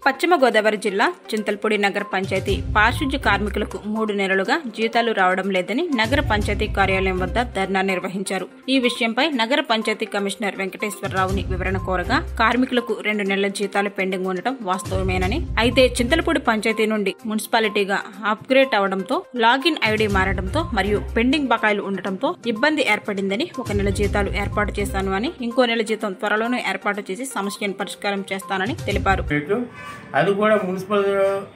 పశ్చిమ గోదావరి జిల్లా చింతల్పూడి నగర పంచాయతీ పారిశుధ్య కార్మికులకు మూడు నెలలుగా జీతాలు రావడం లేదని నగర పంచాయతీ కార్యాలయం వద్ద ధర్నా నిర్వహించారు ఈ విషయంపై నగర పంచాయతీ కమిషనర్ వెంకటేశ్వరరావుని వివరణ కోరగా కార్మికులకు రెండు నెలల జీతాలు పెండింగ్ ఉండటం వాస్తవమేనని అయితే చింతలపూడి పంచాయతీ నుండి మున్సిపాలిటీగా అప్గ్రేడ్ అవడంతో లాగిన్ ఐడి మారడంతో మరియు పెండింగ్ బకాయిలు ఉండటంతో ఇబ్బంది ఏర్పడిందని ఒక నెల జీతాలు ఏర్పాటు చేశాను అని ఇంకో నెల జీతం త్వరలోనే ఏర్పాటు చేసి సమస్యను పరిష్కారం చేస్తానని తెలిపారు రేటు అది కూడా మున్సిపల్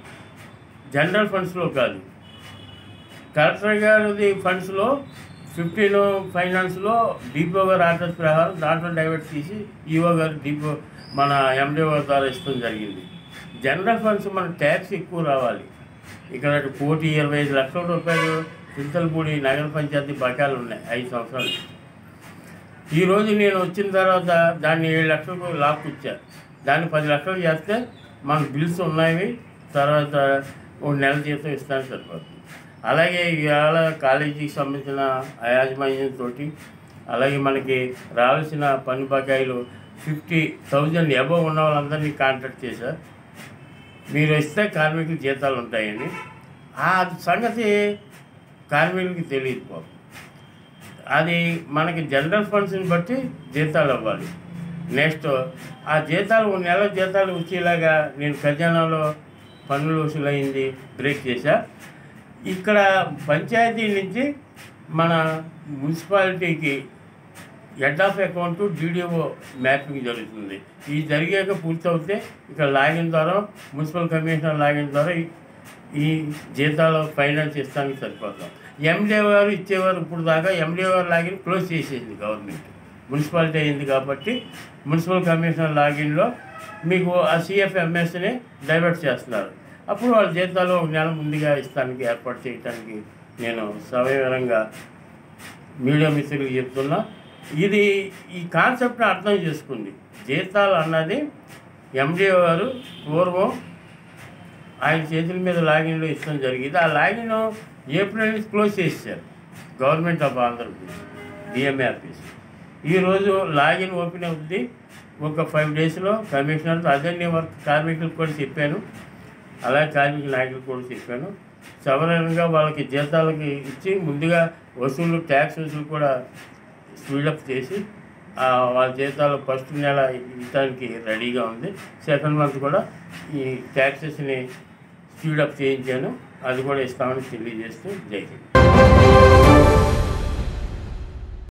జనరల్ ఫండ్స్లో కాదు కలెక్టర్ గారి ఫండ్స్లో ఫిఫ్టీన్ ఫైనాన్స్లో డిపో గారు ఆర్డర్స్ ప్రకారం దాంట్లో డైవర్ట్ తీసి ఈఓ గారు డిపో మన ఎండిఓ ద్వారా ఇష్టం జరిగింది జనరల్ ఫండ్స్ మన ట్యాక్స్ ఎక్కువ రావాలి ఇక్కడ కోటి ఇరవై ఐదు లక్షల రూపాయలు చింతలపూడి నగర పంచాయతీ బకాయిలు ఉన్నాయి ఐదు సంవత్సరాలు ఈరోజు నేను వచ్చిన తర్వాత దాన్ని ఏడు లక్షలకు లాక్కొచ్చాను దాన్ని పది లక్షలు చేస్తే మన బిల్స్ ఉన్నాయి తర్వాత ఒక నెల జీతం ఇస్తాను సరిపోతుంది అలాగే ఇవాళ కాలేజీకి సంబంధించిన యాజమాన్యంతో అలాగే మనకి రావాల్సిన పన్ను బకాయిలు ఫిఫ్టీ థౌజండ్ అబవ్ ఉన్న వాళ్ళందరినీ కాంటాక్ట్ చేశారు మీరు ఇస్తే కార్మికుల జీతాలు ఉంటాయని ఆ సంగతి కార్మికులకి తెలియదు పాపం అది మనకి జనరల్ ఫండ్స్ని బట్టి జీతాలు అవ్వాలి నెక్స్ట్ ఆ జీతాలు ఒక నెల జీతాలు వచ్చేలాగా నేను ఖజానాలో పన్నులు వసూలైంది బ్రేక్ చేశా ఇక్కడ పంచాయతీ నుంచి మన మున్సిపాలిటీకి head of account DDO mapping జరుగుతుంది ఇది జరిగాక పూర్తవుతే ఇక్కడ లాగిన్ ద్వారా మున్సిపల్ కమిషనర్ లాగిన్ ద్వారా ఈ- ఈ జీతాలు ఫైనాన్స్ ఇస్తానికి సరిపోతాం ఎండిఓ గారు ఇచ్చేవారు ఇప్పుడు దాకా ఎండిఓ గారు లాగిన్ క్లోజ్ చేసేసింది గవర్నమెంట్ మున్సిపాలిటీ అయింది కాబట్టి మున్సిపల్ కమిషనర్ లాగిన్లో మీకు ఆ సిఎఫ్ఎంఎస్ని డైవర్ట్ చేస్తున్నారు అప్పుడు వాళ్ళ జీతాలు ఒక నెల ముందుగా ఇస్తానికి ఏర్పాటు చేయడానికి నేను సవివరంగా మీడియా మిత్రులకు చెప్తున్నా ఇది ఈ కాన్సెప్ట్ని అర్థం చేసుకుంది జీతాలు అన్నది ఎండిఓ గారు పూర్వం ఆయన చేతుల మీద లాగిన్లో ఇష్టం జరిగింది ఆ లాగిన్ ఏప్రిల్ నుంచి క్లోజ్ చేశారు government of Andhra Pradesh DMA office ఈరోజు లాగిన్ ఓపెన్ అవుతుంది ఒక ఫైవ్ డేస్లో కమిషనర్ అదే నేను వర్క్ కార్మికులకు కూడా చెప్పాను అలాగే కార్మిక నాయకులకు కూడా చెప్పాను సవరణంగా వాళ్ళకి జీతాలకి ఇచ్చి ముందుగా వసూలు ట్యాక్స్ వసూలు కూడా స్పీడప్ చేసి ఆ, వాళ్ళ జీతాలు ఫస్ట్ నెల ఇవ్వడానికి రెడీగా ఉంది సెకండ్ మంత్ కూడా ఈ ట్యాక్సెస్ని స్పీడప్ చేయించాను అది కూడా ఇస్తామని తెలియజేస్తూ జై హింద్